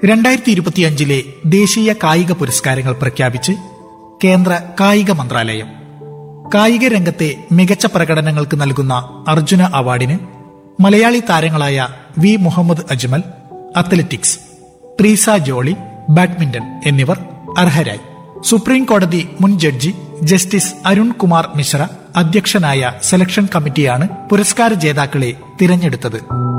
രണ്ടായിരത്തി ഇരുപത്തിയഞ്ചിലെ ദേശീയ കായിക പുരസ്കാരങ്ങൾ പ്രഖ്യാപിച്ച് കേന്ദ്ര കായിക മന്ത്രാലയം കായിക രംഗത്തെ മികച്ച പ്രകടനങ്ങൾക്ക് നൽകുന്ന അർജുന അവാർഡിന് മലയാളി താരങ്ങളായ V Muhammad Ajmal athletics Treesa Jolly badminton എന്നിവർ അർഹരായി സുപ്രീം കോടതി മുൻ ജഡ്ജി ജസ്റ്റിസ് അരുൺ കുമാർ മിശ്ര അധ്യക്ഷനായ സെലക്ഷൻ കമ്മിറ്റിയാണ് പുരസ്കാര ജേതാക്കളെ തിരഞ്ഞെടുത്തത്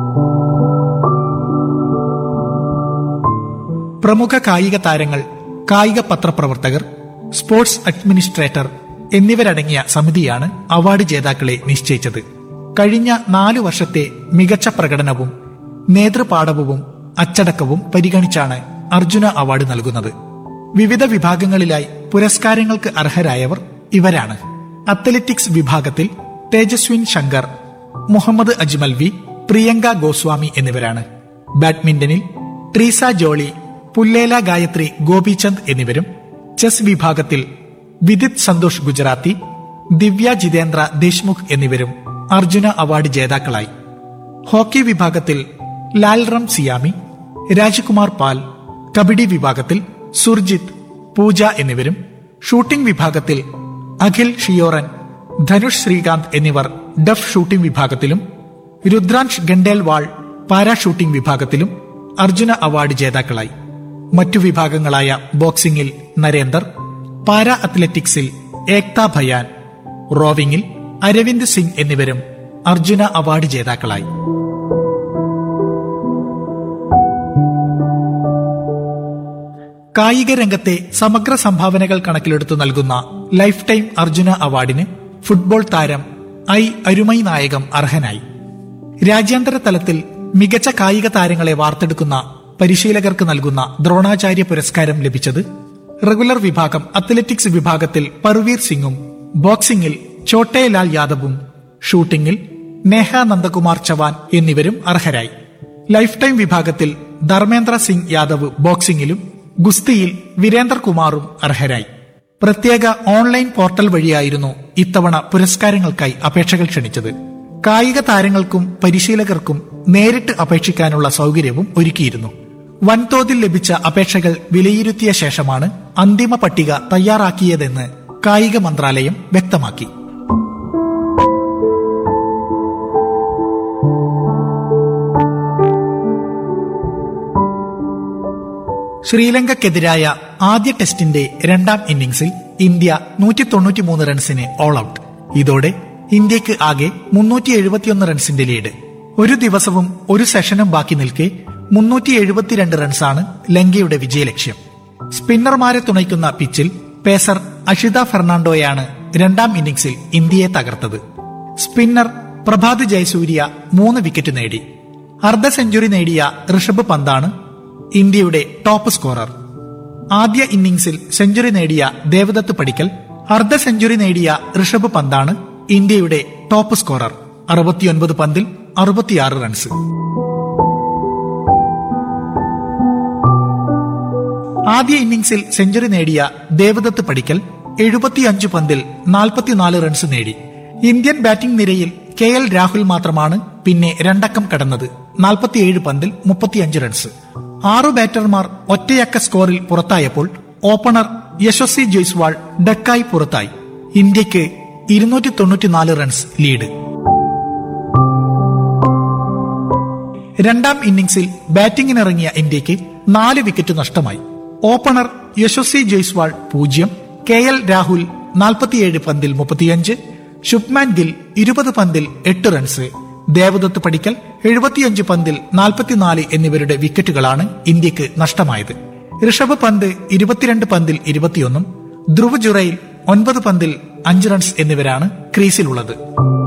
പ്രമുഖ കായിക താരങ്ങൾ കായിക പത്രപ്രവർത്തകർ സ്പോർട്സ് അഡ്മിനിസ്ട്രേറ്റർ എന്നിവരടങ്ങിയ സമിതിയാണ് അവാർഡ് ജേതാക്കളെ നിശ്ചയിച്ചത് കഴിഞ്ഞ നാലു വർഷത്തെ മികച്ച പ്രകടനവും നേതൃപാടവവും അച്ചടക്കവും പരിഗണിച്ചാണ് അർജുന അവാർഡ് നൽകുന്നത് വിവിധ വിഭാഗങ്ങളിലായി പുരസ്കാരങ്ങൾക്ക് അർഹരായവർ ഇവരാണ് അത്ലറ്റിക്സ് വിഭാഗത്തിൽ തേജസ്വിൻ ശങ്കർ മുഹമ്മദ് അജ്മൽ വി പ്രിയങ്ക ഗോസ്വാമി എന്നിവരാണ് ബാഡ്മിന്റണിൽ ട്രീസ ജോളി പുല്ലേല ഗായത്രി ഗോപിചന്ദ് എന്നിവരും ചെസ് വിഭാഗത്തിൽ വിദിത് സന്തോഷ് ഗുജറാത്തി ദിവ്യ ജിതേന്ദ്ര ദേശ്മുഖ് എന്നിവരും അർജുന അവാർഡ് ജേതാക്കളായി ഹോക്കി വിഭാഗത്തിൽ ലാൽറം സിയാമി രാജ്കുമാർ പാൽ കബഡി വിഭാഗത്തിൽ സുർജിത്ത് പൂജ എന്നിവരും ഷൂട്ടിംഗ് വിഭാഗത്തിൽ അഖിൽ ഷിയോറൻ ധനുഷ് ശ്രീകാന്ത് എന്നിവർ ഡഫ് ഷൂട്ടിംഗ് വിഭാഗത്തിലും രുദ്രാംശ് ഗണ്ടേൽവാൾ പാരാ ഷൂട്ടിംഗ് വിഭാഗത്തിലും അർജുന അവാർഡ് ജേതാക്കളായി മറ്റു വിഭാഗങ്ങളായ ബോക്സിംഗിൽ നരേന്ദർ പാരാ അത്ലറ്റിക്സിൽ ഏക്ത ഭയാൻ റോവിംഗിൽ അരവിന്ദ് സിംഗ് എന്നിവരും അർജുന അവാർഡ് ജേതാക്കളായി കായിക രംഗത്തെ സമഗ്ര സംഭാവനകൾ കണക്കിലെടുത്ത് നൽകുന്ന ലൈഫ് ടൈം അർജുന അവാർഡിന് ഫുട്ബോൾ താരം ഐ അരുമൈ നായകം അർഹനായി രാജ്യാന്തര തലത്തിൽ മികച്ച കായിക താരങ്ങളെ വാർത്തെടുക്കുന്ന പരിശീലകർക്ക് നൽകുന്ന ദ്രോണാചാര്യ പുരസ്കാരം ലഭിച്ചത് റെഗുലർ വിഭാഗം അത്ലറ്റിക്സ് വിഭാഗത്തിൽ പർവീർ സിംഗും ബോക്സിംഗിൽ ചോട്ടേലാൽ യാദവും ഷൂട്ടിംഗിൽ നേഹ നന്ദകുമാർ ചവാൻ എന്നിവരും അർഹരായി ലൈഫ് ടൈം വിഭാഗത്തിൽ ധർമ്മേന്ദ്ര സിംഗ് യാദവ് ബോക്സിംഗിലും ഗുസ്തിയിൽ വീരേന്ദർ കുമാറും അർഹരായി പ്രത്യേക ഓൺലൈൻ പോർട്ടൽ വഴിയായിരുന്നു ഇത്തവണ പുരസ്കാരങ്ങൾക്കായി അപേക്ഷകൾ ക്ഷണിച്ചത് കായിക താരങ്ങൾക്കും പരിശീലകർക്കും നേരിട്ട് അപേക്ഷിക്കാനുള്ള സൗകര്യവും ഒരുക്കിയിരുന്നു വൻതോതിൽ ലഭിച്ച അപേക്ഷകൾ വിലയിരുത്തിയ ശേഷമാണ് അന്തിമ പട്ടിക തയ്യാറാക്കിയതെന്ന് കായിക മന്ത്രാലയം വ്യക്തമാക്കി ശ്രീലങ്കയ്ക്കെതിരായ ആദ്യ ടെസ്റ്റിന്റെ രണ്ടാം ഇന്നിംഗ്സിൽ ഇന്ത്യ നൂറ്റി തൊണ്ണൂറ്റിമൂന്ന് റൺസിന് ഓൾ ഔട്ട് ഇതോടെ ഇന്ത്യക്ക് ആകെ മുന്നൂറ്റി എഴുപത്തിയൊന്ന് റൺസിന്റെ ലീഡ് ഒരു ദിവസവും ഒരു സെഷനും ബാക്കി നിൽക്കെ മുന്നൂറ്റി എഴുപത്തിരണ്ട് റൺസാണ് ലങ്കയുടെ വിജയലക്ഷ്യം സ്പിന്നർമാരെ തുണയ്ക്കുന്ന പിച്ചിൽ പേസർ അഷിത ഫെർണാണ്ടോയാണ് രണ്ടാം ഇന്നിംഗ്സിൽ ഇന്ത്യയെ തകർത്തത് സ്പിന്നർ പ്രഭാത് ജയസൂര്യ മൂന്ന് വിക്കറ്റ് നേടി അർദ്ധ സെഞ്ചുറി നേടിയ ഋഷഭ് പന്താണ് ഇന്ത്യയുടെ ടോപ്പ് സ്കോറർ ആദ്യ ഇന്നിംഗ്സിൽ സെഞ്ചുറി നേടിയ ദേവദത്ത് പടിക്കൽ അർദ്ധ സെഞ്ചുറി നേടിയ ഋഷഭ് പന്താണ് ഇന്ത്യയുടെ ടോപ്പ് സ്കോറർ അറുപത്തിയൊൻപത് പന്തിൽ അറുപത്തിയാറ് റൺസ് ആദ്യ ഇന്നിംഗ്സിൽ സെഞ്ചുറി നേടിയ ദേവദത്ത് പടിക്കൽ എഴുപത്തിയഞ്ച് പന്തിൽ നാൽപ്പത്തിനാല് റൺസ് നേടി ഇന്ത്യൻ ബാറ്റിംഗ് നിരയിൽ കെ എൽ രാഹുൽ മാത്രമാണ് പിന്നെ രണ്ടക്കം കടന്നത് നാൽപ്പത്തിയേഴ് പന്തിൽ മുപ്പത്തിയഞ്ച് റൺസ് ആറു ബാറ്റർമാർ ഒറ്റയക്ക സ്കോറിൽ പുറത്തായപ്പോൾ ഓപ്പണർ യശസ്വി ജയ്സ്വാൾ ഡക്കായി പുറത്തായി ഇന്ത്യക്ക് ഇരുന്നൂറ്റി തൊണ്ണൂറ്റിനാല് റൺസ് ലീഡ് രണ്ടാം ഇന്നിംഗ്സിൽ ബാറ്റിംഗിനിറങ്ങിയ ഇന്ത്യക്ക് നാല് വിക്കറ്റ് നഷ്ടമായി ഓപ്പണർ യശസ്വി ജയ്സ്വാൾ പൂജ്യം കെ എൽ രാഹുൽ നാൽപ്പത്തിയേഴ് പന്തിൽ മുപ്പത്തിയഞ്ച് ശുഭ്മാൻ ഗിൽ ഇരുപത് പന്തിൽ എട്ട് റൺസ് ദേവദത്ത് പടിക്കൽ എഴുപത്തിയഞ്ച് പന്തിൽ നാൽപ്പത്തിനാല് എന്നിവരുടെ വിക്കറ്റുകളാണ് ഇന്ത്യക്ക് നഷ്ടമായത് ഋഷഭ് പന്ത് ഇരുപത്തിരണ്ട് പന്തിൽ ഇരുപത്തിയൊന്നും ധ്രുവ് ജുറൈൽ ഒൻപത് പന്തിൽ അഞ്ച് റൺസ് എന്നിവരാണ് ക്രീസിലുള്ളത്